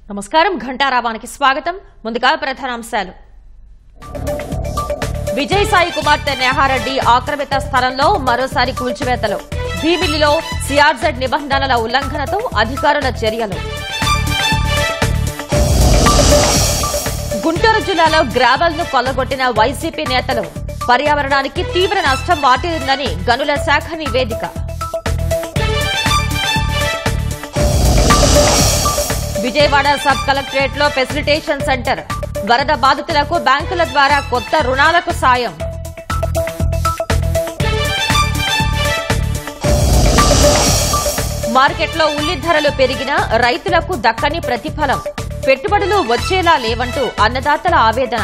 నమస్కారం ఘంటారావానికి స్వాగతం ముందుగా ప్రధానాంశాలు విజయసాయి కుమార్తె నేహారెడ్డి ఆక్రమిత స్థలంలో మరోసారి కూల్చివేతలు భీమిలిలో సిఆర్జెడ్ నిబంధనల ఉల్లంఘనతో అధికారుల చర్యలు గుంటూరు జిల్లాలో గ్రావెల్ ను కొల్లగొట్టిన వైసీపీ నేతలు పర్యావరణానికి తీవ్ర నష్టం వాటిల్లిందని గనుల శాఖ నివేదిక విజయవాడ సబ్ కలెక్టరేట్ లో ఫెసిలిటేషన్ సెంటర్ వరద బాధితులకు బ్యాంకుల ద్వారా కొత్త రుణాలకు సాయం మార్కెట్లో ఉల్లి ధరలు పెరిగినా రైతులకు దక్కని ప్రతిఫలం పెట్టుబడులు వచ్చేలా లేవంటూ అన్నదాతల ఆవేదన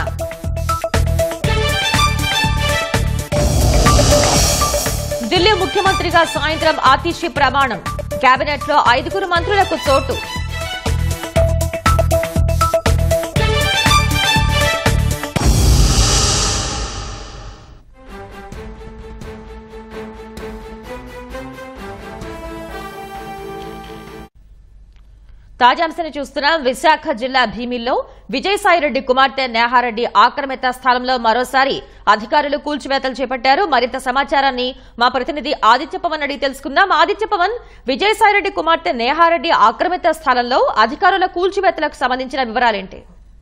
ఢిల్లీ ముఖ్యమంత్రిగా సాయంత్రం ఆతిషి ప్రమాణం కేబినెట్ లో ఐదుగురు మంత్రులకు చోటు తాజా అంశాన్ని చూస్తున్నాం విశాఖ జిల్లా భీమిల్లో విజయసాయిరెడ్డి కుమార్తె నేహారెడ్డి ఆక్రమిత స్థలంలో మరోసారి అధికారులు కూల్చివేతలు చేపట్టారు మరింత సమాచారాన్ని మా ప్రతినిధి ఆదిత్య పవన్ అడిగి తెలుసుకుందాం ఆదిత్య పవన్ విజయసాయిరెడ్డి కుమార్తె నేహారెడ్డి ఆక్రమిత స్థలంలో అధికారుల కూల్చివేతలకు సంబంధించిన వివరాలేంటి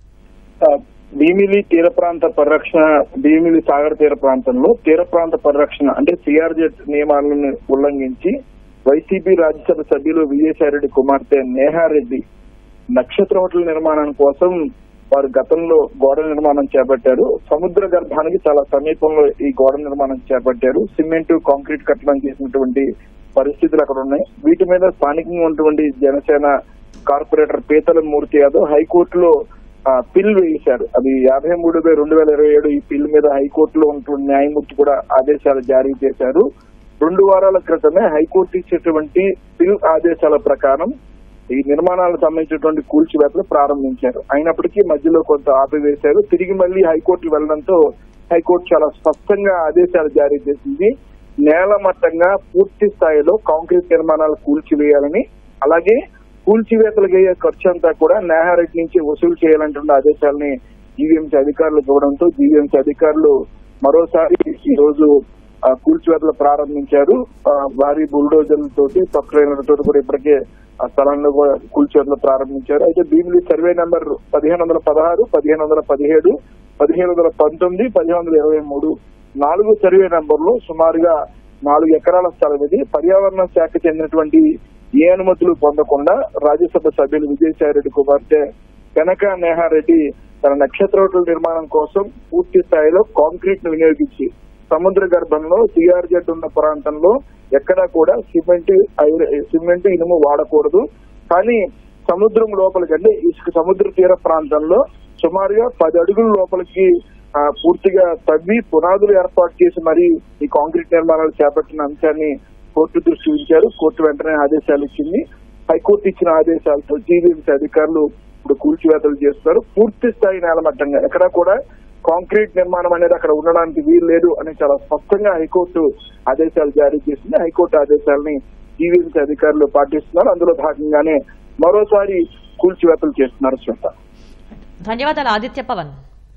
ఆ, భీమిలి తీర ప్రాంత పరిరక్షణ భీమిలి సాగర్ తీర ప్రాంతంలో తీర ప్రాంత పరిరక్షణ అంటే సిఆర్జెడ్ నియమాలను ఉల్లంఘించి వైసీపీ రాజ్యసభ సభ్యులు విజయసాయిరెడ్డి కుమార్తె నేహారెడ్డి నక్షత్ర హోటల్ నిర్మాణం కోసం వారు గతంలో గోడ నిర్మాణం చేపట్టారు సముద్ర గర్భానికి చాలా సమీపంలో ఈ గోడ నిర్మాణం చేపట్టారు సిమెంట్ కాంక్రీట్ కట్టడం చేసినటువంటి పరిస్థితులు అక్కడ ఉన్నాయి వీటి మీద స్థానికంగా ఉన్నటువంటి జనసేన కార్పొరేటర్ పీతల మూర్తి యాదవ్ హైకోర్టులో ఆ, పిల్ వేశారు అది యాభై మూడు బై రెండు వేల ఇరవై ఏడు ఈ పిల్ మీద హైకోర్టులో ఉన్నటువంటి న్యాయమూర్తి కూడా ఆదేశాలు జారీ చేశారు రెండు వారాల క్రితమే హైకోర్టు ఇచ్చేటువంటి పిల్ ఆదేశాల ప్రకారం ఈ నిర్మాణాలకు సంబంధించినటువంటి కూల్చివేతలు ప్రారంభించారు అయినప్పటికీ మధ్యలో కొంత ఆపివేశారు తిరిగి మళ్ళీ హైకోర్టు వెళ్లడంతో హైకోర్టు చాలా స్పష్టంగా ఆదేశాలు జారీ చేసింది నేల మట్టంగా పూర్తి స్థాయిలో కాంక్రీట్ నిర్మాణాలు కూల్చివేయాలని అలాగే కూల్చివేతలకు అయ్యే ఖర్చు అంతా కూడా నేహారెడ్డి నుంచి వసూలు చేయాలంటున్న ఆదేశాలని జీవీఎంసీ అధికారులకు ఇవ్వడంతో జీవీఎంసీ అధికారులు మరోసారి ఈ రోజు ఆ, కూల్చివేతలు ప్రారంభించారు ఆ, భారీ బుల్డోజర్లతోటి ట్రైనర్లతో కూడా ఇప్పటికే ఆ స్థలంలో కూడా కూల్చివేతలు ప్రారంభించారు అయితే భీమిలి సర్వే నెంబర్ పదిహేను వందల పదహారు పదిహేను వందల పదిహేడు పదిహేను వందల పంతొమ్మిది పదిహేను వందల ఇరవై మూడు నాలుగు సర్వే నెంబర్లు సుమారుగా నాలుగు ఎకరాల స్థలం ఇది పర్యావరణ శాఖ చెందినటువంటి ఏ అనుమతులు పొందకుండా రాజ్యసభ సభ్యులు విజయసాయిరెడ్డి కుమార్తె కనక నేహారెడ్డి తన నక్షత్ర హోటల్ నిర్మాణం కోసం పూర్తి స్థాయిలో కాంక్రీట్ ను వినియోగించి సముద్ర గర్భంలో సిఆర్జెడ్ ఉన్న ప్రాంతంలో ఎక్కడా కూడా సిమెంట్ ఐర- సిమెంట్ ఇనుము వాడకూడదు కానీ సముద్రం లోపలికి అంటే ఇసుక సముద్ర తీర ప్రాంతంలో సుమారుగా పది అడుగుల లోపలికి ఆ, పూర్తిగా తవ్వి పునాదులు ఏర్పాటు చేసి మరి ఈ కాంక్రీట్ నిర్మాణాలు చేపట్టిన అంశాన్ని కోర్టు దృష్టి ఉంచారు కోర్టు వెంటనే ఆదేశాలు ఇచ్చింది హైకోర్టు ఇచ్చిన ఆదేశాలతో జీవీఎంసీ అధికారులు ఇప్పుడు కూల్చివేతలు చేస్తున్నారు పూర్తి స్థాయి నేలమట్టంగా ఎక్కడా కూడా కాంక్రీట్ నిర్మాణం అనేది అక్కడ ఉండడానికి వీలు లేదు అని చాలా స్పష్టంగా హైకోర్టు ఆదేశాలు జారీ చేసింది హైకోర్టు ఆదేశాలని జీవీఎంసీ అధికారులు పాటిస్తున్నారు అందులో భాగంగానే మరోసారి కూల్చివేతలు చేస్తున్నారు శ్వేత ధన్యవాదాలు ఆదిత్య పవన్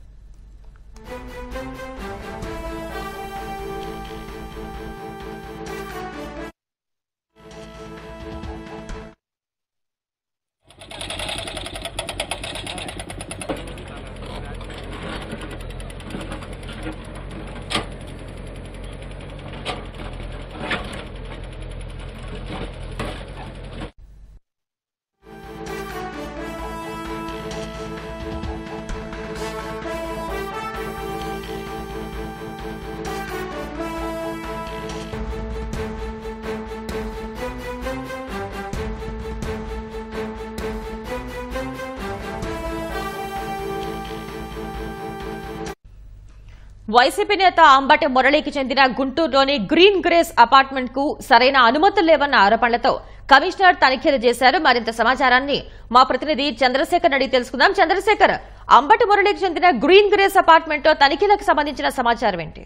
వైసీపీ నేత అంబటి మురళికి చెందిన గుంటూరులోని గ్రీన్ గ్రేస్ అపార్ట్మెంట్ కు సరైన అనుమతులు లేవన్న ఆరోపణలతో కమిషనర్ తనిఖీలు చేశారు మరింత సమాచారాన్ని మా ప్రతినిధి చంద్రశేఖర్ అడిగి తెలుసుకుందాం చంద్రశేఖర్ అంబటి మురళికి చెందిన గ్రీన్ గ్రేస్ అపార్ట్మెంట్ లో తనిఖీలకు సంబంధించిన సమాచారం ఏంటి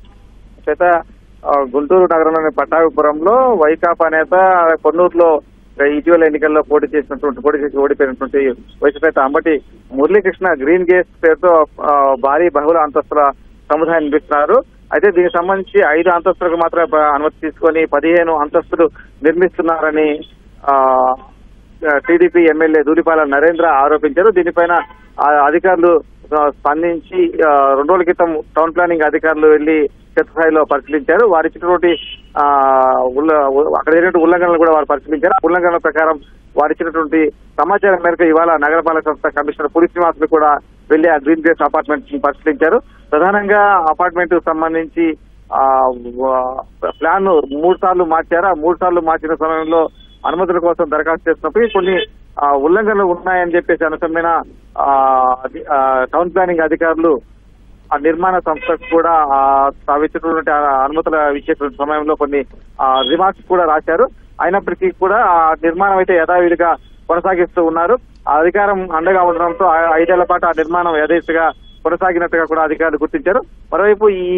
చేత ఆ, గుంటూరు నగరంలోని పట్టాభిపురంలో వైకాపా నేత కొన్నూరులో ఇటీవల ఎన్నికల్లో పోటీ చేసినటువంటి పోటీ చేసి ఓడిపోయినటువంటి వైసీపీ నేత అంబటి మురళీకృష్ణ గ్రీన్ గేట్ పేరుతో ఆ, భారీ బహుళ అంతస్తుల సముదాయం నిర్మిస్తున్నారు అయితే దీనికి సంబంధించి ఐదు అంతస్తులకు మాత్రమే ప- అనుమతి తీసుకొని పదిహేను అంతస్తులు నిర్మిస్తున్నారని ఆ టీడీపీ ఎమ్మెల్యే దూలిపాల నరేంద్ర ఆరోపించారు దీనిపైన ఆ అధికారులు ఆ, స్పందించి ఆ, రెండు రోజుల క్రితం టౌన్ ప్లానింగ్ అధికారులు వెళ్లి క్షేత్రస్థాయిలో పరిశీలించారు వారు ఇచ్చినటువంటి ఆ, ఉల్ల- అక్కడ జరిగినటువంటి ఉల్లంఘనలు కూడా వారు పరిశీలించారు ఆ ఉల్లంఘనల ప్రకారం వారు ఇచ్చినటువంటి సమాచారం మేరకు ఇవాళ నగరపాలక సంస్థ కమిషనర్ పులి శ్రీనివాసులు కూడా వెళ్లి ఆ గ్రీన్ గ్రేస్ అపార్ట్మెంట్ ని పరిశీలించారు ప్రధానంగా అపార్ట్మెంట్ కు సంబంధించి ఆ వ- ప్లాన్ మూడు సార్లు మార్చారు ఆ మూడు సార్లు మార్చిన సమయంలో అనుమతుల కోసం దరఖాస్తు చేసినప్పుడు కొన్ని ఆ, ఉల్లంఘనలు ఉన్నాయని చెప్పేసి అనుసరమైన ఆ, అది- ఆ, టౌన్ ప్లానింగ్ అధికారులు ఆ నిర్మాణ సంస్థకు కూడా ఆ, తాము ఇచ్చినటువంటి ఆ అనుమతుల ఇచ్చేటువంటి సమయంలో కొన్ని రిమార్క్స్ కూడా రాశారు అయినప్పటికీ కూడా ఆ నిర్మాణం అయితే యథావిధిగా కొనసాగిస్తూ ఉన్నారు ఆ అధికారం అండగా ఉండడంతో ఆ ఐదేళ్ల పాటు ఆ నిర్మాణం యథేచ్ఛగా కొనసాగినట్టుగా కూడా అధికారులు గుర్తించారు మరోవైపు ఈ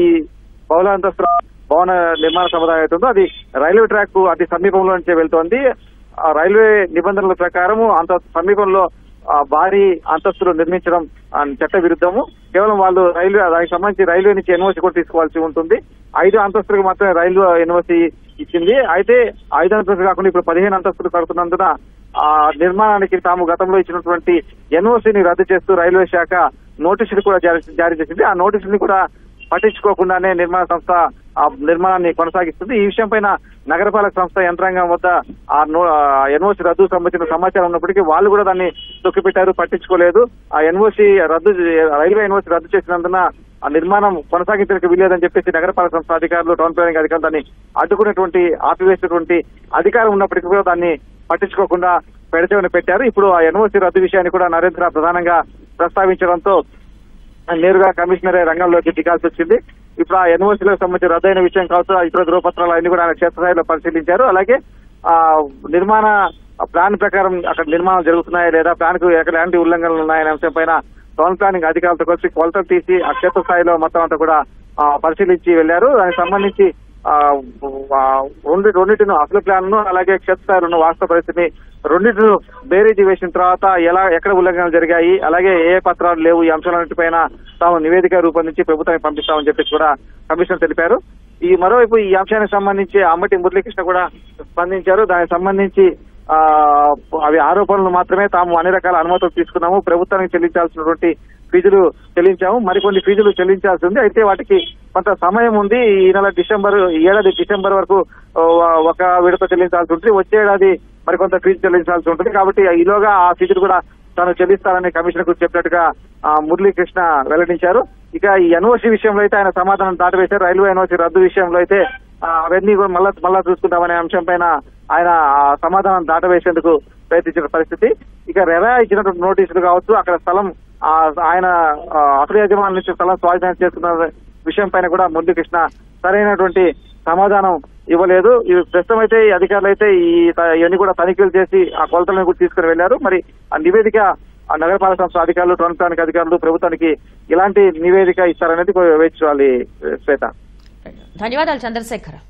బహుళ అంతస్తుల భవన నిర్మాణ సముదాయం అవుతుందో అది రైల్వే ట్రాక్ కు అతి సమీపంలో నుంచే వెళ్తోంది ఆ రైల్వే నిబంధనల ప్రకారం అంత సమీపంలో ఆ, భారీ అంతస్తులు నిర్మించడం ఆ, చట్ట విరుద్ధము కేవలం వాళ్ళు రైల్వే దానికి సంబంధించి రైల్వే నుంచి ఎన్ఓసి కూడా తీసుకోవాల్సి ఉంటుంది ఐదు అంతస్తులకు మాత్రమే రైల్వే ఎన్ఓసి ఇచ్చింది అయితే ఐదు అంతస్తులు కాకుండా ఇప్పుడు పదిహేను అంతస్తులు కడుతున్నందున ఆ నిర్మాణానికి తాము గతంలో ఇచ్చినటువంటి ఎన్ఓసిని రద్దు చేస్తూ రైల్వే శాఖ నోటీసులు కూడా జారీ జారీ చేసింది ఆ నోటీసుని కూడా పట్టించుకోకుండానే నిర్మాణ సంస్థ ఆ నిర్మాణాన్ని కొనసాగిస్తుంది ఈ విషయం పైన నగరపాలక సంస్థ యంత్రాంగం వద్ద ఆ ఎన్ఓసి రద్దు సంబంధించిన సమాచారం ఉన్నప్పటికీ వాళ్ళు కూడా దాన్ని తొక్కిపెట్టారు పట్టించుకోలేదు ఆ ఎన్ఓసి రద్దు రైల్వే ఎన్ఓసి రద్దు చేసినందున ఆ నిర్మాణం కొనసాగించడానికి వీల్లేదని చెప్పేసి నగరపాలక సంస్థ అధికారులు టౌన్ ప్లానింగ్ అధికారులు దాన్ని అడ్డుకున్నటువంటి ఆపివేసినటువంటి అధికారం ఉన్నప్పటికీ కూడా దాన్ని పట్టించుకోకుండా పెడచెవిన పెట్టారు ఇప్పుడు ఆ ఎన్ఓసి రద్దు విషయాన్ని కూడా నరేంద్ర ప్రధానంగా ప్రస్తావించడంతో నేరుగా కమిషనరే రంగంలోకి దిగాల్సి వచ్చింది ఇప్పుడు ఆ ఎన్ఓసీలకు సంబంధించి రద్దయిన విషయం కావచ్చు ఆ ఇతర ధృవపత్రాలు అన్ని కూడా ఆయన క్షేత్రస్థాయిలో పరిశీలించారు అలాగే ఆ నిర్మాణ ప్లాన్ ప్రకారం అక్కడ నిర్మాణం జరుగుతున్నాయా లేదా ప్లాన్ కు ఎలాంటి ఉల్లంఘనలు ఉన్నాయనే అంశం పైన టౌన్ ప్లానింగ్ అధికారులతో కలిసి కొలతలు తీసి ఆ క్షేత్రస్థాయిలో మొత్తం అంతా కూడా ఆ, పరిశీలించి వెళ్లారు దానికి సంబంధించి ఆ, ఆ, రెండు రెండింటిని అసలు ప్లాన్ ను అలాగే క్షేత్రస్థాయిలో ఉన్న వాస్తవ పరిస్థితిని రెండింటిని బేరీజీ వేసిన తర్వాత ఎలా ఎక్కడ ఉల్లంఘనలు జరిగాయి అలాగే ఏ పత్రాలు లేవు ఈ అంశాలన్నింటిపైన తాము నివేదిక రూపొందించి ప్రభుత్వానికి పంపిస్తామని చెప్పేసి కూడా కమిషనర్ తెలిపారు ఈ మరోవైపు ఈ అంశానికి సంబంధించి అమ్మటి మురళీకృష్ణ కూడా స్పందించారు దానికి సంబంధించి ఆ అవి ఆరోపణలు మాత్రమే తాము అన్ని రకాల అనుమతులు తీసుకున్నాము ప్రభుత్వానికి చెల్లించాల్సినటువంటి ఫీజులు చెల్లించాము మరికొన్ని ఫీజులు చెల్లించాల్సి ఉంది అయితే వాటికి కొంత సమయం ఉంది ఈ నెల డిసెంబర్ ఈ ఏడాది డిసెంబర్ వరకు ఓ, ఒక విడత చెల్లించాల్సి ఉంటుంది వచ్చే ఏడాది మరికొంత ఫీజు చెల్లించాల్సి ఉంటుంది కాబట్టి ఈలోగా ఆ ఫీజులు కూడా తాను చెల్లిస్తారని కమిషనర్ కు చెప్పినట్టుగా ఆ, మురళీకృష్ణ వెల్లడించారు ఇక ఈ ఎన్ఓసి విషయంలో అయితే ఆయన సమాధానం దాటవేశారు రైల్వే ఎన్ఓసి రద్దు విషయంలో అయితే ఆ, అవన్నీ కూడా మళ్ళా మళ్ళా చూసుకుంటామనే అంశం పైన ఆయన ఆ సమాధానం దాటవేసేందుకు ప్రయత్నించిన పరిస్థితి ఇక రెరా ఇచ్చినటువంటి నోటీసులు కావచ్చు అక్కడ స్థలం ఆ, ఆయన ఆ, అసలు యజమాని నుంచి స్థలం స్వాధీనం చేసుకున్న విషయం పైన కూడా మురళీకృష్ణ సరైనటువంటి సమాధానం ఇవ్వలేదు ఇవి ప్రస్తుతం అయితే ఈ అధికారులు అయితే ఈ త- ఇవన్నీ కూడా తనిఖీలు చేసి ఆ కొలతలను కూడా తీసుకుని వెళ్లారు మరి ఆ నివేదిక ఆ నగరపాలక సంస్థ అధికారులు టౌన్ ప్లానింగ్ అధికారులు ప్రభుత్వానికి ఇలాంటి నివేదిక ఇస్తారనేది వేచి చూడాలి శ్వేత ధన్యవాదాలు చంద్రశేఖర్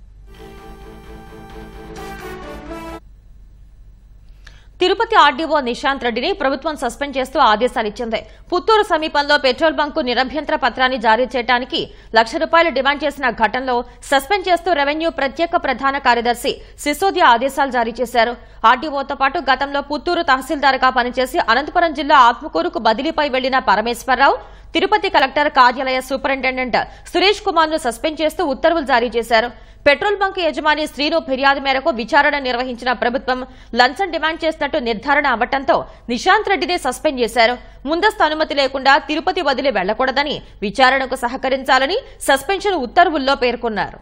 తిరుపతి ఆర్డీఓ నిశాంత్ రెడ్డిని ప్రభుత్వం సస్పెండ్ చేస్తూ ఆదేశాలు ఇచ్చింది పుత్తూరు సమీపంలో పెట్రోల్ బంకు నిరభ్యంతర పత్రాన్ని జారీ చేయడానికి లక్ష రూపాయలు డిమాండ్ చేసిన ఘటనలో సస్పెండ్ చేస్తూ రెవెన్యూ ప్రత్యేక ప్రధాన కార్యదర్శి సిసోదియా ఆదేశాలు జారీ చేశారు ఆర్డీఓతో పాటు గతంలో పుత్తూరు తహసీల్దార్గా పనిచేసి అనంతపురం జిల్లా ఆత్మకూరుకు బదిలీపై వెళ్లిన పరమేశ్వరరావు తిరుపతి కలెక్టర్ కార్యాలయ సూపరింటెండెంట్ సురేష్ కుమార్ ను సస్పెండ్ చేస్తూ ఉత్తర్వులు జారీ చేశారు పెట్రోల్ బంక్ యజమాని శ్రీను ఫిర్యాదు మేరకు విచారణ నిర్వహించిన ప్రభుత్వం లంచం డిమాండ్ చేసినట్టు నిర్ధారణ అవ్వటంతో నిశాంత్ రెడ్డిని సస్పెండ్ చేశారు ముందస్తు అనుమతి లేకుండా తిరుపతి వదిలి వెళ్లకూడదని విచారణకు సహకరించాలని సస్పెన్షన్ ఉత్తర్వుల్లో పేర్కొన్నారు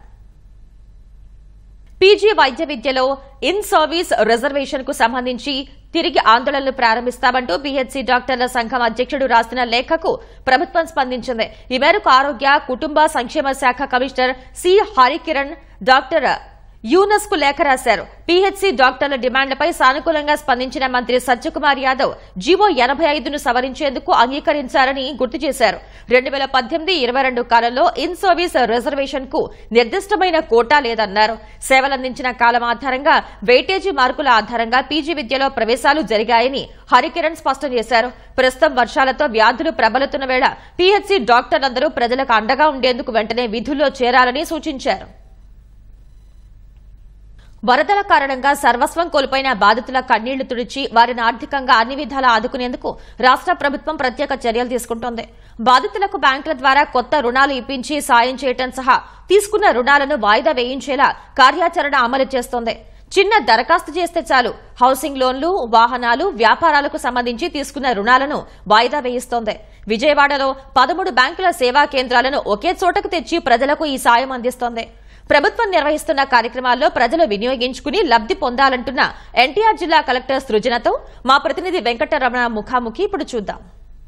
పీజీ వైద్య విద్యలో ఇన్ సర్వీస్ రిజర్వేషన్ కు సంబంధించి తిరిగి ఆందోళనలు ప్రారంభిస్తామంటూ బీహెచ్సీ డాక్టర్ల సంఘం అధ్యక్షుడు రాసిన లేఖకు ప్రభుత్వం స్పందించింది ఈ మేరకు ఆరోగ్య కుటుంబ సంక్షేమ శాఖ commissioner C Harikiran doctor Yunus కు లేఖ రాశారు పీహెచ్సీ డాక్టర్ల డిమాండ్లపై సానుకూలంగా స్పందించిన మంత్రి సత్యకుమార్ యాదవ్ జీవో ఎనభై ఐదును సవరించేందుకు అంగీకరించారని గుర్తు చేశారు రెండు వేల పద్దెనిమిది ఇరవై రెండు కాలంలో ఇన్ సర్వీస్ రిజర్వేషన్ కు నిర్దిష్టమైన కోటా లేదన్నారు సేవలందించిన కాలం ఆధారంగా వెయిటేజీ మార్కుల ఆధారంగా పీజీ విద్యలో ప్రవేశాలు జరిగాయని హరికిరణ్ స్పష్టం చేశారు ప్రస్తుతం వర్షాలతో వ్యాధులు ప్రబలుతున్న వేళ పీహెచ్సీ డాక్టర్లందరూ ప్రజలకు అండగా ఉండేందుకు వెంటనే విధుల్లో చేరాలని సూచించారు వరదల కారణంగా సర్వస్వం కోల్పోయిన బాధితుల కన్నీళ్లు తుడిచి వారిని ఆర్థికంగా అన్ని విధాలా ఆదుకునేందుకు రాష్ట ప్రభుత్వం ప్రత్యేక చర్యలు తీసుకుంటోంది బాధితులకు బ్యాంకుల ద్వారా కొత్త రుణాలు ఇప్పించి సాయం చేయటం సహా తీసుకున్న రుణాలను వాయిదా వేయించేలా కార్యాచరణ అమలు చేస్తోంది చిన్న దరఖాస్తు చేస్తే చాలు హౌసింగ్ లోన్లు వాహనాలు వ్యాపారాలకు సంబంధించి తీసుకున్న రుణాలను వాయిదా వేయిస్తోంది విజయవాడలో పదమూడు బ్యాంకుల సేవా కేంద్రాలను ఒకే చోటకు తెచ్చి ప్రజలకు ఈ సాయం అందిస్తోంది ప్రభుత్వం నిర్వహిస్తున్న కార్యక్రమాల్లో ప్రజలు వినియోగించుకుని లబ్ది పొందాలంటున్న ఎన్టీఆర్ జిల్లా కలెక్టర్ సృజనతో మా ప్రతినిధి వెంకటరమణ ముఖాముఖి ఇప్పుడు చూద్దాం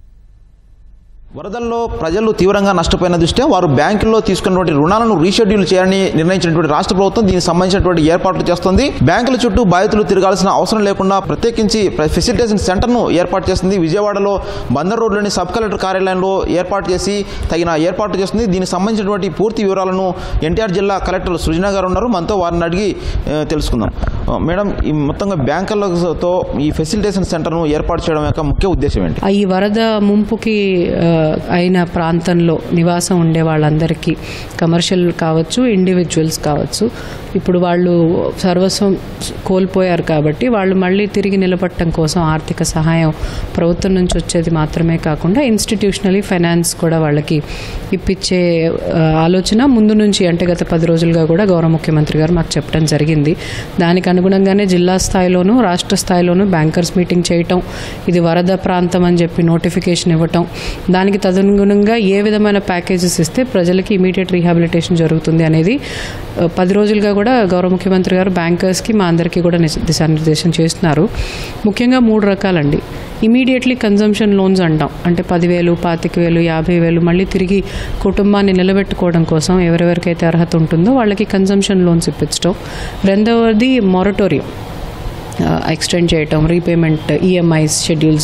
వరదల్లో ప్రజలు తీవ్రంగా నష్టపోయిన దృష్ట్యా వారు బ్యాంకుల్లో తీసుకున్నటువంటి రుణాలను రీషెడ్యూల్ చేయాలని నిర్ణయించినటువంటి రాష్ట్ర ప్రభుత్వం దీనికి సంబంధించినటువంటి ఏర్పాట్లు చేస్తుంది బ్యాంకుల చుట్టూ బాధితులు తిరగాల్సిన అవసరం లేకుండా ప్రత్యేకించి ఫెసిలిటేషన్ సెంటర్ను ఏర్పాటు చేస్తుంది విజయవాడలో బందర్ రోడ్లోని సబ్ కలెక్టర్ కార్యాలయంలో ఏర్పాటు చేసి తగిన ఏర్పాటు చేస్తుంది దీనికి సంబంధించినటువంటి పూర్తి వివరాలను ఎన్టీఆర్ జిల్లా కలెక్టర్ సృజన గారు ఉన్నారు మనతో వారిని అడిగి ఆ, తెలుసుకుందాం ఆ, మేడం ఈ మొత్తంగా బ్యాంకులతో ఈ ఫెసిలిటేషన్ సెంటర్ను ఏర్పాటు చేయడం యొక్క ముఖ్య ఉద్దేశం ఏంటి ఈ వరద ముంపుకి ఆ, అయిన ప్రాంతంలో నివాసం ఉండే వాళ్ళందరికీ కమర్షియల్ కావచ్చు ఇండివిజువల్స్ కావచ్చు ఇప్పుడు వాళ్ళు సర్వస్వం కోల్పోయారు కాబట్టి వాళ్ళు మళ్ళీ తిరిగి నిలబట్టడం కోసం ఆర్థిక సహాయం ప్రభుత్వం నుంచి వచ్చేది మాత్రమే కాకుండా ఇన్స్టిట్యూషనలీ ఫైనాన్స్ కూడా వాళ్ళకి ఇప్పించే ఆ, ఆలోచన ముందు నుంచి అంటే గత పది రోజులుగా కూడా గౌరవ ముఖ్యమంత్రి గారు మాకు చెప్పడం జరిగింది దానికి అనుగుణంగానే జిల్లా స్థాయిలోనూ రాష్ట్ర స్థాయిలోనూ బ్యాంకర్స్ మీటింగ్ చేయటం ఇది వరద ప్రాంతం అని చెప్పి నోటిఫికేషన్ ఇవ్వటం దానికి తదనుగుణంగా ఏ విధమైన ప్యాకేజెస్ ఇస్తే ప్రజలకి ఇమీడియట్ రీహాబిలిటేషన్ జరుగుతుంది అనేది ఆ, పది రోజులుగా కూడా గౌరవ ముఖ్యమంత్రి గారు బ్యాంకర్స్కి మా అందరికీ కూడా నిశ- దిశానిర్దేశం చేస్తున్నారు ముఖ్యంగా మూడు రకాలండి ఇమీడియట్లీ కన్జంప్షన్ లోన్స్ అంటాం అంటే పదివేలు పాతిక వేలు యాభై వేలు మళ్ళీ తిరిగి కుటుంబాన్ని నిలబెట్టుకోవడం కోసం ఎవరెవరికైతే అర్హత ఉంటుందో వాళ్ళకి కన్జంప్షన్ లోన్స్ ఇప్పించడం రెండవది మొరటోరియం ఎక్స్టెండ్ చేయటం రీపేమెంట్ ఈఎంఐస్ షెడ్యూల్స్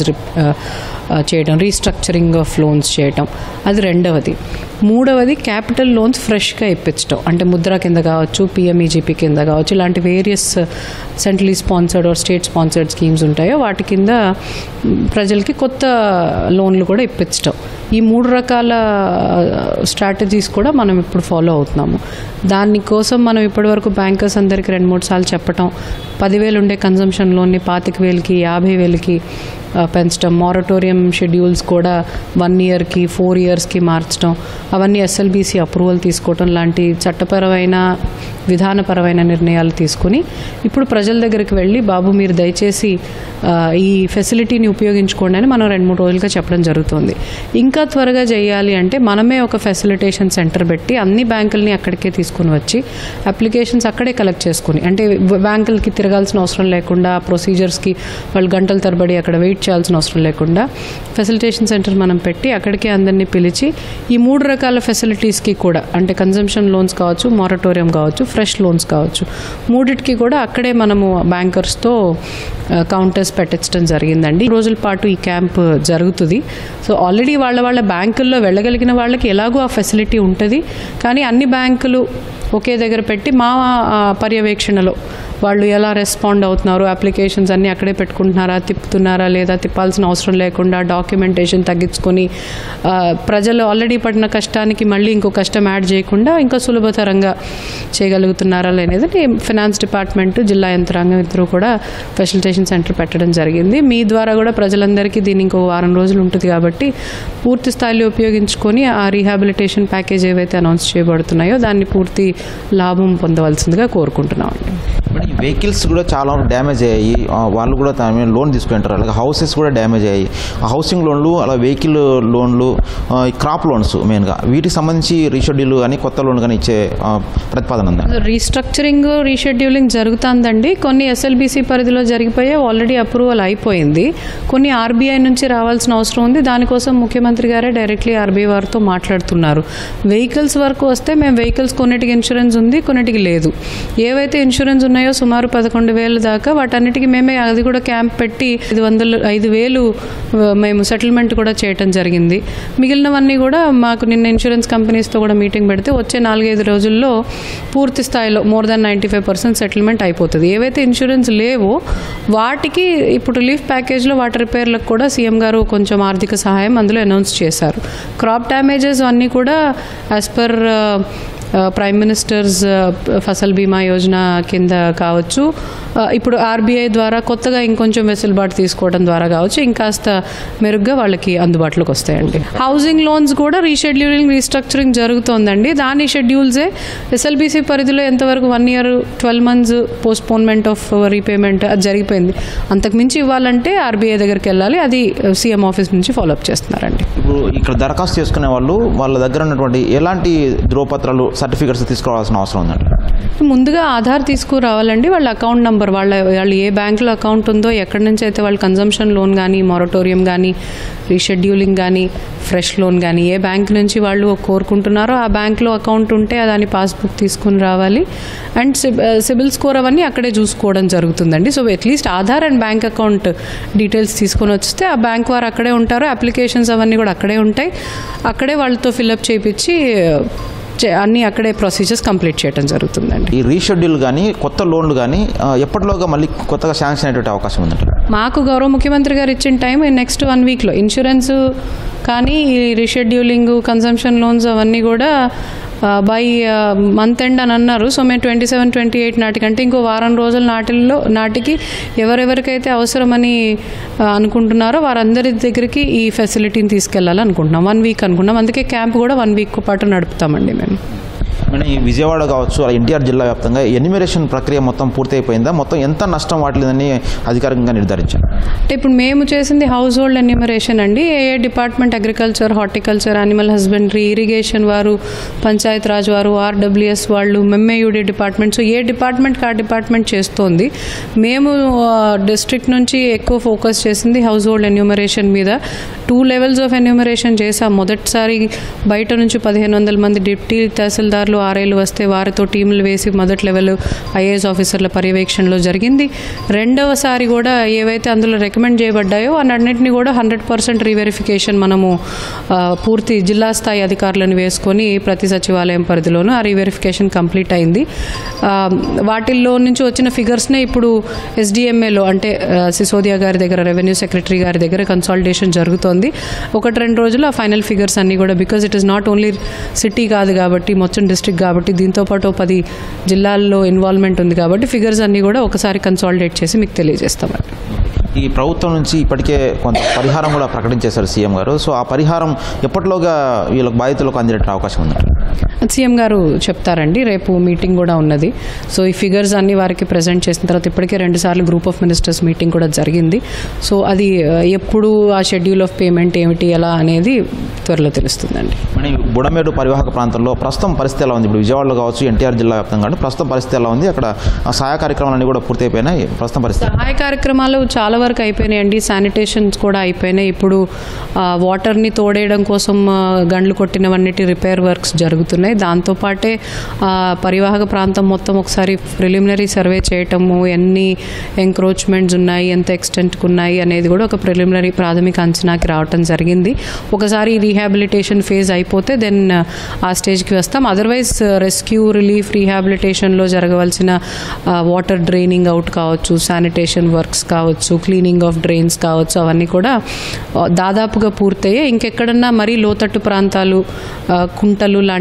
చేయటం రీస్ట్రక్చరింగ్ ఆఫ్ లోన్స్ చేయటం అది రెండవది మూడవది క్యాపిటల్ లోన్స్ ఫ్రెష్గా ఇప్పించడం అంటే ముద్ర కింద కావచ్చు పిఎంఈజీపీ కింద కావచ్చు ఇలాంటి various centrally sponsored or state sponsored schemes ఉంటాయో వాటి కింద మ్, ప్రజలకి కొత్త లోన్లు కూడా ఇప్పించడం ఈ మూడు రకాల స్ట్రాటజీస్ కూడా మనం ఇప్పుడు ఫాలో అవుతున్నాము దానికోసం మనం ఇప్పటివరకు బ్యాంకర్స్ అందరికీ రెండు మూడు సార్లు చెప్పటం పదివేలు ఉండే కన్జంప్షన్ లోన్ని పాతిక వేలకి యాభై వేలకి ఆ, పెంచడం మారటోరియం షెడ్యూల్స్ కూడా వన్ ఇయర్కి ఫోర్ ఇయర్స్కి మార్చడం అవన్నీ ఎస్ఎల్బీసీ అప్రూవల్ తీసుకోవటం లాంటి చట్టపరమైన విధానపరమైన నిర్ణయాలు తీసుకుని ఇప్పుడు ప్రజల దగ్గరికి వెళ్ళి బాబు మీరు దయచేసి ఆ, ఈ ఫెసిలిటీని ఉపయోగించుకోండి అని మనం రెండు మూడు రోజులుగా చెప్పడం జరుగుతుంది ఇంకా త్వరగా చేయాలి అంటే మనమే ఒక ఫెసిలిటేషన్ సెంటర్ పెట్టి అన్ని బ్యాంకుల్ని అక్కడికే తీసుకుని వచ్చి అప్లికేషన్స్ అక్కడే కలెక్ట్ చేసుకుని అంటే వ- బ్యాంకులకి తిరగాల్సిన అవసరం లేకుండా ఆ ప్రొసీజర్స్కి వాళ్ళు గంటల తరబడి అక్కడ వెయిట్ చేయాల్సిన అవసరం లేకుండా ఫెసిలిటేషన్ సెంటర్ మనం పెట్టి అక్కడికే అందరినీ పిలిచి ఈ మూడు రకాల ఫెసిలిటీస్కి కూడా అంటే కన్జంప్షన్ లోన్స్ కావచ్చు మారటోరియం కావచ్చు ఫ్రెష్ లోన్స్ కావచ్చు మూడిటికి కూడా అక్కడే మనము బ్యాంకర్స్తో కౌంటర్స్ పెట్టించడం జరిగిందండి ఈ రోజుల పాటు ఈ క్యాంప్ జరుగుతుంది సో ఆల్రెడీ వాళ్ళ వాళ్ళ బ్యాంకుల్లో వెళ్ళగలిగిన వాళ్ళకి ఎలాగో ఆ ఫెసిలిటీ ఉంటుంది కానీ అన్ని బ్యాంకులు ఒకే దగ్గర పెట్టి మా ఆ, పర్యవేక్షణలో వాళ్ళు ఎలా రెస్పాండ్ అవుతున్నారు అప్లికేషన్స్ అన్నీ అక్కడే పెట్టుకుంటున్నారా తిప్పుతున్నారా లేదా తిప్పాల్సిన అవసరం లేకుండా డాక్యుమెంటేషన్ తగ్గించుకొని ఆ, ప్రజలు ఆల్రెడీ పడిన కష్టానికి మళ్ళీ ఇంకో కష్టం యాడ్ చేయకుండా ఇంకా సులభతరంగా చేయగలుగుతున్నారా అనేది ఫినాన్స్ డిపార్ట్మెంట్ జిల్లా యంత్రాంగం ఇద్దరు కూడా ఫెసిలిటేషన్ సెంటర్ పెట్టడం జరిగింది మీ ద్వారా కూడా ప్రజలందరికీ దీన్ని ఇంకో వారం రోజులు ఉంటుంది కాబట్టి పూర్తి స్థాయిలో ఉపయోగించుకొని ఆ రీహాబిలిటేషన్ ప్యాకేజ్ ఏవైతే అనౌన్స్ చేయబడుతున్నాయో దాన్ని పూర్తి లాభం పొందవలసిందిగా కోరుకుంటున్నామండి మరి ఈ వెహికల్స్ కూడా చాలా డ్యామేజ్ అయ్యాయి ఆ, వాళ్ళు కూడా తమ లోన్ తీసుకుంటారు అలాగే హౌసెస్ కూడా డ్యామేజ్ అయ్యాయి ఆ హౌసింగ్ లోన్లు అలా వెహికల్ లోన్లు ఆ, ఈ క్రాప్ లోన్స్ మెయిన్గా వీటికి సంబంధించి రీషెడ్యూల్ కానీ కొత్త లోన్ కానీ ఇచ్చే ఆ, ప్రతిపాదన ఉందా రీస్ట్రక్చరింగ్ రీషెడ్యూలింగ్ జరుగుతుందండి కొన్ని ఎస్ఎల్బిసి పరిధిలో జరిగిపోయే ఆల్రెడీ అప్రూవల్ అయిపోయింది కొన్ని ఆర్బీఐ నుంచి రావాల్సిన అవసరం ఉంది దానికోసం ముఖ్యమంత్రి గారే డైరెక్ట్లీ ఆర్బీఐ వారితో మాట్లాడుతున్నారు వెహికల్స్ వరకు వస్తే మేము వెహికల్స్ కొన్నిటికి ఇన్సూరెన్స్ ఉంది కొన్నిటికి లేదు ఏవైతే ఇన్సూరెన్స్ ఉన్నాయో సుమారు పదకొండు వేలు దాకా వాటన్నిటికీ మేమే అది కూడా క్యాంప్ పెట్టి ఐదు వందలు ఐదు వేలు ఆ, మేము సెటిల్మెంట్ కూడా చేయటం జరిగింది మిగిలినవన్నీ కూడా మాకు నిన్న ఇన్సూరెన్స్ కంపెనీస్తో కూడా మీటింగ్ పెడితే వచ్చే నాలుగైదు రోజుల్లో పూర్తి స్థాయిలో more than ninety five percent settlement అయిపోతుంది ఏవైతే ఇన్సూరెన్స్ లేవో వాటికి ఇప్పుడు రిలీఫ్ ప్యాకేజ్లో వాటి రిపేర్లకు కూడా సీఎం గారు కొంచెం ఆర్థిక సహాయం అందులో అనౌన్స్ చేశారు క్రాప్ డ్యామేజెస్ అన్నీ కూడా as per prime minister's Fasal Bima Yojana కింద కావచ్చు ఆ, ఇప్పుడు ఆర్బీఐ ద్వారా కొత్తగా ఇంకొంచెం వెసులుబాటు తీసుకోవడం ద్వారా కావచ్చు ఇంకాస్త మెరుగ్గా వాళ్ళకి అందుబాటులోకి వస్తాయండి హౌసింగ్ లోన్స్ కూడా రీషెడ్యూలింగ్ రీస్ట్రక్చరింగ్ జరుగుతోందండి దాని షెడ్యూల్సే ఎస్ఎల్బీసీ పరిధిలో ఎంతవరకు one year twelve months postponement of repayment అది జరిగిపోయింది అంతకు మించి ఇవ్వాలంటే ఆర్బీఐ దగ్గరికి వెళ్ళాలి అది సీఎం ఆఫీస్ నుంచి ఫాలోఅప్ చేస్తున్నారండి ఇప్పుడు ఇక్కడ దరఖాస్తు చేసుకునే వాళ్ళు వాళ్ళ దగ్గర ఉన్నటువంటి ఎలాంటి ధ్రువపత్రాలు సర్టిఫికెట్స్ తీసుకురావాల్సిన అవసరం ఉందండి ముందుగా ఆధార్ తీసుకురావాలండి వాళ్ళ అకౌంట్ నంబర్ వాళ్ళ వాళ్ళు ఏ బ్యాంకులో అకౌంట్ ఉందో ఎక్కడి నుంచి అయితే వాళ్ళు కన్జంప్షన్ లోన్ కానీ మొరటోరియం కానీ రీషెడ్యూలింగ్ కానీ ఫ్రెష్ లోన్ కానీ ఏ బ్యాంక్ నుంచి వాళ్ళు కోరుకుంటున్నారో ఆ బ్యాంక్లో అకౌంట్ ఉంటే దాని పాస్బుక్ తీసుకుని రావాలి అండ్ సిబిల్ స్కోర్ అవన్నీ అక్కడే చూసుకోవడం జరుగుతుందండి so at least Aadhaar and bank account details తీసుకొని వస్తే ఆ బ్యాంక్ వారు అక్కడే ఉంటారు అప్లికేషన్స్ అవన్నీ కూడా అక్కడే ఉంటాయి అక్కడే వాళ్ళతో ఫిల్అప్ చేయించి చే- అన్నీ అక్కడే ప్రొసీజర్స్ కంప్లీట్ చేయడం జరుగుతుందండి ఈ రీషెడ్యూల్ కానీ కొత్త లోన్లు కానీ ఆ, ఎప్పటిలోగా మళ్ళీ కొత్తగా శాంక్షన్ అయ్యేటువంటి అవకాశం ఉందండి మాకు గౌరవ ముఖ్యమంత్రి గారు ఇచ్చిన టైం నెక్స్ట్ వన్ వీక్లో ఇన్సూరెన్స్ కానీ ఈ రీషెడ్యూలింగ్ కన్సంప్షన్ లోన్స్ అవన్నీ కూడా బై మంత్ ఎండ్ అని అన్నారు సో మేము ట్వంటీ సెవెన్ ట్వంటీ ఎయిట్ నాటికంటే ఇంకో వారం రోజుల నాటిల్లో నాటికి ఎవరెవరికైతే అవసరమని ఆ, అనుకుంటున్నారో వారందరి దగ్గరికి ఈ ఫెసిలిటీని తీసుకెళ్ళాలి అనుకుంటున్నాం వన్ వీక్ అనుకుంటున్నాం అందుకే క్యాంప్ కూడా వన్ వీక్ పాటు నడుపుతామండి మేము మేడం ఈ విజయవాడ కావచ్చు అలా ఎన్టీఆర్ జిల్లా వ్యాప్తంగా ఎన్యూమరేషన్ ప్రక్రియ మొత్తం పూర్తి అయిపోయిందా మొత్తం ఎంత నష్టం వాటిలేదని అధికారికంగా నిర్ధారించారు అంటే ఇప్పుడు మేము చేసింది హౌస్ హోల్డ్ ఎన్యూమరేషన్ అండి ఏ ఏ department agriculture horticulture animal husbandry irrigation వారు పంచాయత్ రాజ్ వారు ఆర్డబ్ల్యూఎస్ వాళ్ళు ఎంఏయుడి డిపార్ట్మెంట్ సో ఏ డిపార్ట్మెంట్కి ఆ డిపార్ట్మెంట్ చేస్తోంది మేము డిస్ట్రిక్ట్ నుంచి ఎక్కువ ఫోకస్ చేసింది హౌస్ హోల్డ్ ఎన్యూమరేషన్ మీద టూ లెవెల్స్ ఆఫ్ ఎన్యూమరేషన్ చేసాం మొదటిసారి బయట నుంచి పదిహేను వందల మంది డిప్టీ తహసీల్దార్లు ఆర్ఐలు వస్తే వారితో టీంలు వేసి మొదటి లెవెల్ ఐఏఎస్ ఆఫీసర్ల పర్యవేక్షణలో జరిగింది రెండవసారి కూడా ఏవైతే అందులో రికమెండ్ చేయబడ్డాయో అన్నింటినీ కూడా హండ్రెడ్ పర్సెంట్ రీవెరిఫికేషన్ మనము ఆ, పూర్తి జిల్లా స్థాయి అధికారులను వేసుకొని ప్రతి సచివాలయం పరిధిలోనూ ఆ రీవెరిఫికేషన్ కంప్లీట్ అయింది ఆ, వాటిల్లో నుంచి వచ్చిన ఫిగర్స్నే ఇప్పుడు ఎస్డిఎంఏలో అంటే ఆ, సిసోదియా గారి దగ్గర రెవెన్యూ సెక్రటరీ గారి దగ్గర కన్సాలిడేషన్ జరుగుతోంది ఒకటి రెండు రోజులు ఆ ఫైనల్ ఫిగర్స్ అన్నీ కూడా because it is not only city కాదు కాబట్టి మొత్తం డిస్ట్రిక్ట్ కాబట్టి దీంతో పాటు ఓ పది జిల్లాల్లో ఇన్వాల్వ్మెంట్ ఉంది కాబట్టి ఫిగర్స్ అన్నీ కూడా ఒకసారి కన్సాలిడేట్ చేసి మీకు తెలియజేస్తామండి ఈ ప్రభుత్వం నుంచి ఇప్పటికే కొంత పరిహారం కూడా ప్రకటించేశారు సీఎం గారు సో ఆ పరిహారం ఎప్పటిలోగా వీళ్ళకి బాధితులకు అందేట అవకాశం ఉందండి సీఎం గారు చెప్తారండి రేపు మీటింగ్ కూడా ఉన్నది సో ఈ ఫిగర్స్ అన్ని వారికి ప్రజెంట్ చేసిన తర్వాత ఇప్పటికే రెండు సార్లు గ్రూప్ ఆఫ్ మినిస్టర్స్ మీటింగ్ కూడా జరిగింది సో అది ఆ, ఎప్పుడు ఆ షెడ్యూల్ ఆఫ్ పేమెంట్ ఏమిటి ఎలా అనేది త్వరలో తెలుస్తుందండి మన ఈ బుడమేడు పరివాహక ప్రాంతంలో ప్రస్తుతం పరిస్థితి ఎలా ఉంది ఇప్పుడు విజయవాడలో కావచ్చు ఎన్టీఆర్ జిల్లా వ్యాప్తంగా కానీ ప్రస్తుతం పరిస్థితి ఎలా ఉంది అక్కడ ఆ సహాయ కార్యక్రమాలన్నీ కూడా పూర్తి అయిపోయినాయి ప్రస్తుతం పరిస్థితి సహాయ కార్యక్రమాలు చాలా వరకు అయిపోయినాయండి శానిటేషన్స్ కూడా అయిపోయినాయి ఇప్పుడు ఆ, వాటర్ని తోడేయడం కోసం ఆ, గండ్లు కొట్టినవన్నిటి రిపేర్ వర్క్స్ జరుగుతున్నాయి దాంతోపాటే ఆ, పరివాహక ప్రాంతం మొత్తం ఒకసారి ప్రిలిమినరీ సర్వే చేయటము ఎన్ని ఎంక్రోచ్మెంట్స్ ఉన్నాయి ఎంత ఎక్స్టెంట్కి ఉన్నాయి అనేది కూడా ఒక ప్రిలిమినరీ ప్రాథమిక అంచనాకి రావటం జరిగింది ఒకసారి రీహాబిలిటేషన్ ఫేజ్ అయిపోతే దెన్ ఆ స్టేజ్కి వస్తాం అదర్వైజ్ రెస్క్యూ రిలీఫ్ రీహాబిలిటేషన్లో జరగవలసిన వాటర్ డ్రైనింగ్ అవుట్ కావచ్చు శానిటేషన్ వర్క్స్ కావచ్చు క్లీనింగ్ ఆఫ్ డ్రైన్స్ కావచ్చు అవన్నీ కూడా ఆ, దాదాపుగా పూర్తయ్యాయి ఇంకెక్కడన్నా మరీ లోతట్టు ప్రాంతాలు ఆ, కుంటలు లాంటి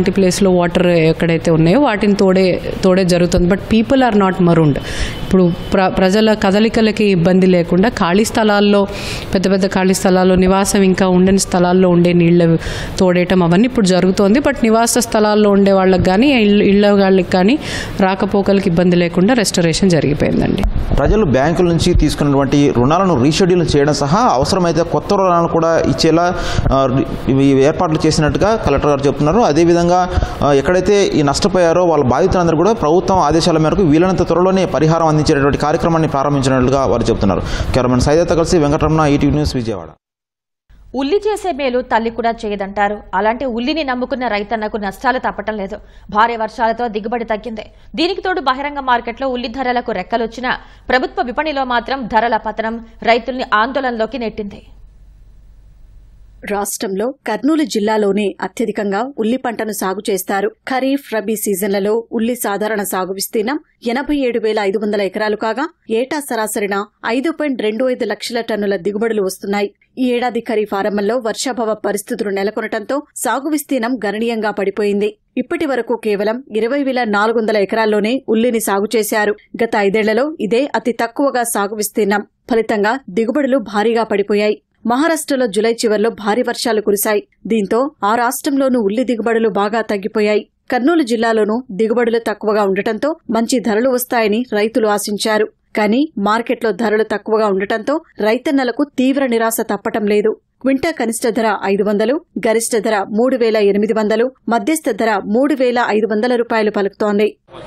ఇలాంటి ప్లేస్లో వాటర్ ఎక్కడైతే ఉన్నాయో వాటిని తోడే తోడే జరుగుతుంది but people are not marooned ఇప్పుడు ప్ర ప్రజల కదలికలకి ఇబ్బంది లేకుండా ఖాళీ స్థలాల్లో పెద్ద పెద్ద ఖాళీ స్థలాల్లో నివాసం ఇంకా ఉండని స్థలాల్లో ఉండే నీళ్ళ తోడేయటం అవన్నీ ఇప్పుడు జరుగుతోంది బట్ నివాస స్థలాల్లో ఉండే వాళ్ళకి కానీ ఇళ్ళ ఇళ్ళ వాళ్ళకి కానీ రాకపోకలకి ఇబ్బంది లేకుండా రెస్టరేషన్ జరిగిపోయిందండి ప్రజలు బ్యాంకుల నుంచి తీసుకున్నటువంటి రుణాలను రీషెడ్యూల్ చేయడం సహా అవసరమైతే కొత్త రుణాలను కూడా ఇచ్చేలా ఆ, ఇవి ఏర్పాట్లు చేసినట్టుగా కలెక్టర్ గారు చెప్తున్నారు అదేవిధంగా ఆ, ఎక్కడైతే ఈ నష్టపోయారో వాళ్ళ బాధితులందరూ కూడా ప్రభుత్వం ఆదేశాల మేరకు వీలైనంత త్వరలోనే పరిహారం అందించేటటువంటి కార్యక్రమాన్ని ప్రారంభించినట్లుగా వారు చెప్తున్నారు కెమెరామెన్ సైదత్తో కలిసి వెంకటరమణ ఈటీవీ న్యూస్ విజయవాడ ఉల్లి చేసే మేలు తల్లి కూడా చేయదంటారు అలాంటి ఉల్లిని నమ్ముకున్న రైతన్నకు నష్టాలు తప్పటం లేదు భారీ వర్షాలతో దిగుబడి తగ్గింది దీనికి తోడు బహిరంగ మార్కెట్లో ఉల్లి ధరలకు రెక్కలొచ్చినా ప్రభుత్వ విపణిలో మాత్రం ధరల పతనం రైతుల్ని ఆందోళనలోకి నెట్టింది రాష్ట్రంలో కర్నూలు జిల్లాలోనే అత్యధికంగా ఉల్లి పంటను సాగు చేస్తారు ఖరీఫ్ రబీ సీజన్లలో ఉల్లి సాధారణ సాగు విస్తీర్ణం ఎనభై ఏడు వేల ఐదు వందల ఎకరాలు కాగా ఏటా సరాసరిన ఐదు పాయింట్ రెండు ఐదు లక్షల టన్నుల దిగుబడులు వస్తున్నాయి ఈ ఏడాది ఖరీఫ్ ఆరంభంలో వర్షాభావ పరిస్థితులు నెలకొనటంతో సాగు విస్తీర్ణం గణనీయంగా పడిపోయింది ఇప్పటి వరకు కేవలం ఇరవై వేల నాలుగు వందల ఎకరాల్లోనే ఉల్లిని సాగు చేశారు గత ఐదేళ్లలో ఇదే అతి తక్కువగా సాగు విస్తీర్ణం ఫలితంగా దిగుబడులు భారీగా పడిపోయాయి మహారాష్ట్రలో జులై చివర్లో భారీ వర్షాలు కురిశాయి దీంతో ఆ రాష్ట్రంలోనూ ఉల్లి దిగుబడులు బాగా తగ్గిపోయాయి కర్నూలు జిల్లాలోనూ దిగుబడులు తక్కువగా ఉండటంతో మంచి ధరలు వస్తాయని రైతులు ఆశించారు కానీ మార్కెట్లో ధరలు తక్కువగా ఉండటంతో రైతన్నలకు తీవ్ర నిరాశ తప్పటం లేదు క్వింటా కనిష్ట ధర ఐదు వందలు గరిష్ట ధర మూడు వేల ఎనిమిది వందలు మధ్యస్థ ధర మూడు వేల ఐదు వందల రూపాయలు పలుకుతోంది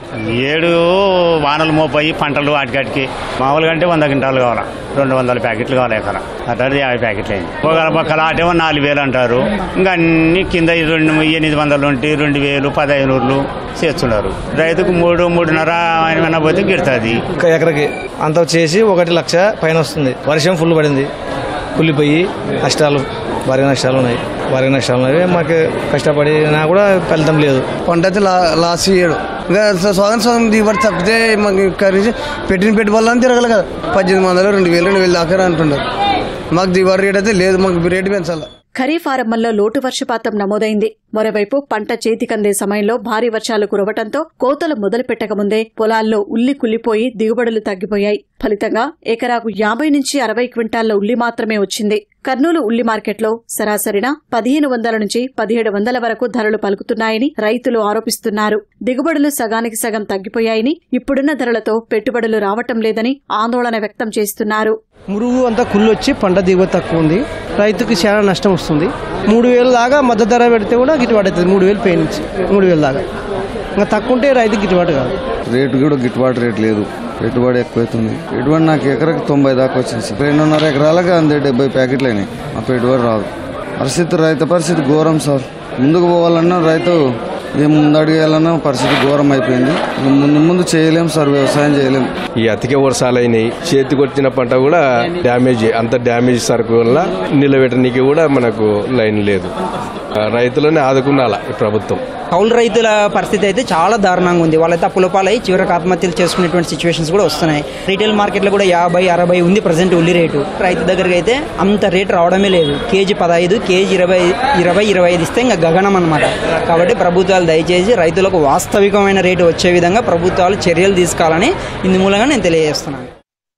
ఏడు వానలు మోపాయి పంటలు వాటికాటికి మామూలుగా అంటే వంద క్వింటాలు కావాలా రెండు వందల ప్యాకెట్లు కావాలి ఎకరా అట్లాంటి యాభై ప్యాకెట్లు అయింది ఒకళ్ళ పక్కల ఆటేమో నాలుగు వేలు అంటారు ఇంకా అన్ని కింద ఈ రెండు ఎనిమిది వందలు ఉంటే రెండు వేలు పదహైదు చేస్తున్నారు రైతుకు మూడు మూడున్నర ఆయన పోతే గిడుతుంది ఒక ఎకరకి అంత చేసి ఒకటి లక్ష పైన వస్తుంది వర్షం ఫుల్ పడింది కుళ్ళిపోయి నష్టాలు భారీ నష్టాలు ఉన్నాయి భారీ నష్టాలు ఉన్నాయి మాకు కష్టపడినా కూడా ఫలితం లేదు పంట అయితే లా లాస్ ఇయ్యడు ఇంకా స్వాతంత్ర స్వాతంత్రం దిగుబడి తప్పితే మాకు కనీసం పెట్టిన పెట్టుబడులని తిరగలి కదా పద్దెనిమిది వందలు రెండు వేలు రెండు వేలు దాకా అంటున్నారు మాకు దిగుబడి రేట్ అయితే లేదు మాకు రేటు పెంచాలి ఖరీఫ్ ఆరంభంలో లోటు వర్షపాతం నమోదైంది మరోవైపు పంట చేతికందే సమయంలో భారీ వర్షాలు కురవటంతో కోతలు మొదలు పెట్టకముందే పొలాల్లో ఉల్లి కుల్లిపోయి దిగుబడులు తగ్గిపోయాయి ఫలితంగా ఎకరాకు యాభై నుంచి అరవై క్వింటాళ్ల ఉల్లి మాత్రమే వచ్చింది కర్నూలు ఉల్లి మార్కెట్లో సరాసరిన పదిహేను వందల నుంచి పదిహేడు వందల వరకు ధరలు పలుకుతున్నాయని రైతులు ఆరోపిస్తున్నారు దిగుబడులు సగానికి సగం తగ్గిపోయాయని ఇప్పుడున్న ధరలతో పెట్టుబడులు రావటం లేదని ఆందోళన వ్యక్తం చేస్తున్నారు మురుగు అంతా కుళ్ళొచ్చి పంట దిగుబడి తక్కువ ఉంది రైతుకి చాలా నష్టం వస్తుంది మూడు వేలు దాకా మద్దతు ధర పెడితే కూడా గిట్టుబాటు అవుతుంది మూడు వేలు పై నుంచి మూడు వేలు దాకా ఇంకా తక్కువ ఉంటే రైతుకి గిట్టుబాటు కాదు రేటు కూడా గిట్టుబాటు రేట్ లేదు పెట్టుబడి ఎక్కువైతుంది పెట్టుబడి నాకు ఎకరకు తొంభై దాకా వచ్చింది రెండున్నర ఎకరాలకు అందే డెబ్బై ప్యాకెట్లు అయినాయి ఆ పెట్టుబడి రాదు పరిస్థితి రైతు పరిస్థితి ఘోరం సార్ ముందుకు పోవాలన్నా రైతు ఏం ముందడిగేయాలన్నా పరిస్థితి ఘోరం అయిపోయింది ఇక ముందు ముందు చేయలేం సార్ వ్యవసాయం చేయలేం ఈ అతికే వర్షాలు అయినాయి చేతికి వచ్చిన పంట కూడా డ్యామేజ్ అంత డ్యామేజ్ సరుకు వల్ల నిలబెట్టడానికి కూడా మనకు లైన్ లేదు ఆ, రైతులని ఆదుకున్నాల ఈ ప్రభుత్వం కౌలు రైతుల పరిస్థితి అయితే చాలా దారుణంగా ఉంది వాళ్ళైతే అప్పుల పాలై చివరికి ఆత్మహత్యలు చేసుకునేటువంటి సిచ్యువేషన్స్ కూడా వస్తున్నాయి రీటైల్ మార్కెట్లో కూడా యాభై అరవై ఉంది ప్రజెంట్ ఉల్లి రేటు రైతు దగ్గరికి అయితే అంత రేటు రావడమే లేదు కేజీ పదహైదు కేజీ ఇరవై ఇరవై ఇరవై ఐదు ఇస్తే ఇంకా గగనం అనమాట కాబట్టి ప్రభుత్వాలు దయచేసి రైతులకు వాస్తవికమైన రేటు వచ్చే విధంగా ప్రభుత్వాలు చర్యలు తీసుకోవాలని ఇందు మూలంగా నేను తెలియజేస్తున్నాను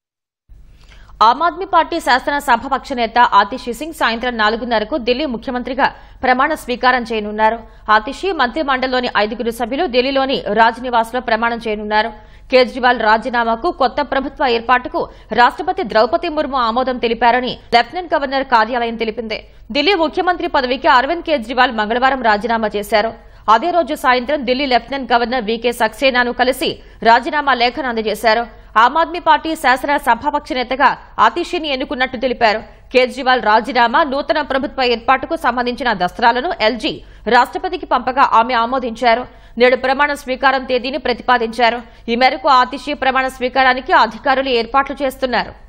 ఆమ్ ఆద్మీ పార్టీ శాసనసభాపక్ష నేత ఆతిషి సింగ్ సాయంత్రం నాలుగున్నరకు ఢిల్లీ ముఖ్యమంత్రిగా ప్రమాణ స్వీకారం చేయనున్నారు ఆతిషి మంత్రి మండలిలోని ఐదుగురు సభ్యులు ఢిల్లీలోని రాజ్ నివాస్ లో ప్రమాణం చేయనున్నారు కేజ్రీవాల్ రాజీనామాకు కొత్త ప్రభుత్వ ఏర్పాటుకు రాష్ట్రపతి ద్రౌపది ముర్ము ఆమోదం తెలిపారని లెఫ్టినెంట్ గవర్నర్ కార్యాలయం తెలిపింది ఢిల్లీ ముఖ్యమంత్రి పదవికి అరవింద్ కేజ్రీవాల్ మంగళవారం రాజీనామా చేశారు అదే రోజు సాయంత్రం ఢిల్లీ లెఫ్టినెంట్ గవర్నర్ వీకే సక్సేనాను కలిసి రాజీనామా లేఖను అందజేశారు ఆమ్ ఆద్మీ పార్టీ శాసన సభాపక్ష నేతగా ఆతిషిని ఎన్నుకున్నట్టు తెలిపారు కేజ్రీవాల్ రాజీనామా నూతన ప్రభుత్వ ఏర్పాటుకు సంబంధించిన దస్త్రాలను ఎల్జీ రాష్ట్రపతికి పంపగా ఆమె ఆమోదించారు నేడు ప్రమాణ స్వీకారం తేదీని ప్రతిపాదించారు ఈ మేరకు ఆతిషి ప్రమాణ స్వీకారానికి అధికారులు ఏర్పాట్లు చేస్తున్నారు